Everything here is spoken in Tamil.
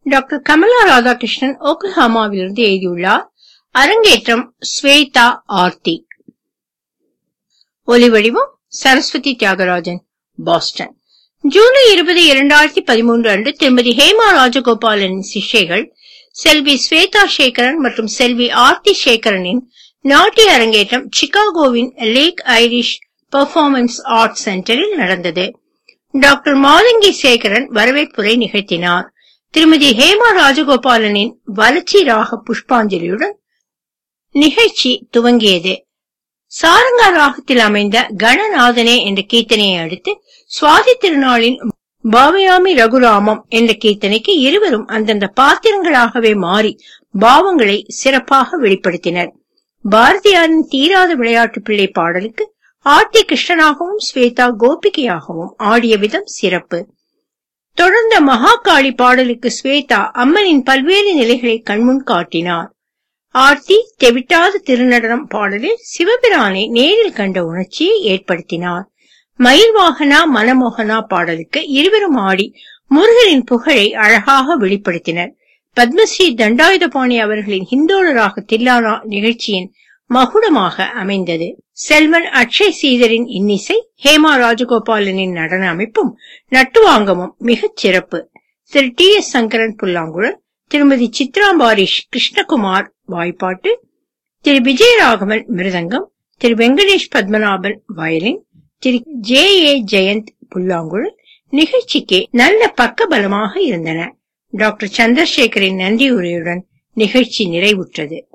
டாக்டர் கமலா ராதாகிருஷ்ணன் ஓக்லஹாமாவிலிருந்து எழுதியுள்ளார் அரங்கேற்றம் ஸ்வேதா ஆர்த்தி ஒலிவடிவம் சரஸ்வதி தியாகராஜன் பாஸ்டன் ஜூலை இருபது இரண்டாயிரத்தி பதிமூன்று அன்று திருமதி ஹேமா ராஜகோபாலனின் சிஷ்யைகள் செல்வி ஸ்வேதா சேகரன் மற்றும் செல்வி ஆர்த்தி சேகரனின் நாட்டிய அரங்கேற்றம் சிகாகோவின் லேக் ஐரிஷ் பெர்ஃபார்மன்ஸ் ஆர்ட் சென்டரில் நடந்தது டாக்டர் மாலிங்கி சேகரன் வரவேற்புரை நிகழ்த்தினார் திருமதி ஹேமா ராஜகோபாலனின் வளர்ச்சி ராக புஷ்பாஞ்சலியுடன் நிகழ்ச்சி துவங்கியது சாரங்கா ராகத்தில் அமைந்த கணநாதனே என்ற கீர்த்தனையை அடுத்து சுவாதி திருநாளின் பாவயாமி ரகுராமம் என்ற கீர்த்தனைக்கு இருவரும் அந்தந்த பாத்திரங்களாகவே மாறி பாவங்களை சிறப்பாக வெளிப்படுத்தினர் பாரதியாரின் தீராத விளையாட்டு பிள்ளை பாடலுக்கு ஆர்த்தி கிருஷ்ணனாகவும் ஸ்வேதா கோபிகையாகவும் ஆடிய விதம் சிறப்பு தொடர்ந்த மகாகாளி பாடலுக்கு ஸ்வேதா அம்மனின் பல்வேறு நிலைகளை கண்முன் காட்டினார் ஆர்த்தி தெவிட்டாத திருநடனம் பாடலில் சிவபிரானை நேரில் கண்ட உணர்ச்சியை ஏற்படுத்தினார் மயில் வாகனா மனமோகனா பாடலுக்கு இருவரும் ஆடி முருகனின் புகழை அழகாக வெளிப்படுத்தினர் பத்மஸ்ரீ தண்டாயுதபாணி அவர்களின் ஹிந்தோள ராக தில்லானா நிகழ்ச்சியின் மகுடமாக அமைந்தது செல்வன் அக்ஷய் சீதரின் இன்னிசை ஹேமா ராஜகோபாலனின் நடன அமைப்பும் நட்டுவாங்கமும் மிகச் சிறப்பு திரு டி எஸ் சங்கரன் புல்லாங்குழல் திருமதி சித்ராம்பாரிஷ் கிருஷ்ணகுமார் வாய்ப்பாட்டு திரு விஜயராகவன் மிருதங்கம் Thiru Venkatesh Padmanabhan violin Thiru J A Jayanth புல்லாங்குழல் நிகழ்ச்சிக்கு நல்ல பக்கபலமாக இருந்தன டாக்டர் சந்திரசேகரின் நன்றி உரையுடன் நிகழ்ச்சி நிறைவுற்றது